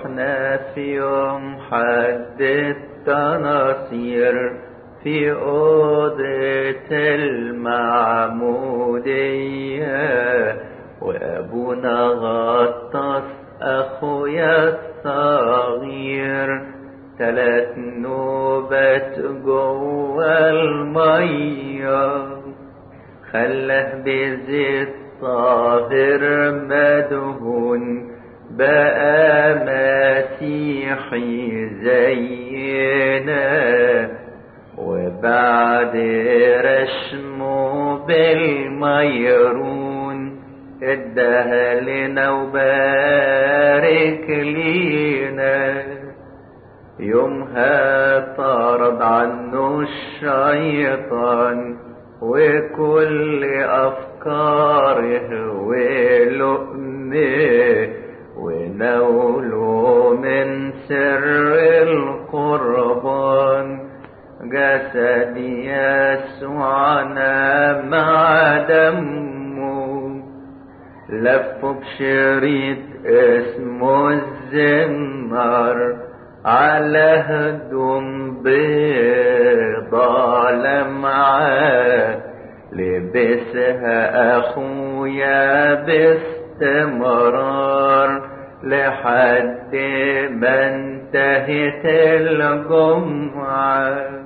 التقنا في يوم حد التناصير في أوضة المعمودية وأبونا غطس أخويا الصغير تلات نوبات جوا المية خله بزيت طاهر مدهون بقى مسيحي زينا وبعد رشمه بالميرون ادها لنا وبارك لينا يومها طرد عنه الشيطان وكل أفكاره ولؤمه ونوله من سر القربان جسد يسوعنا مع دمه لفوا بشريط اسمه الزمر على هدوم بيضا لمعة لبسها أخويا باستمرار لحد ما انتهت الجمعة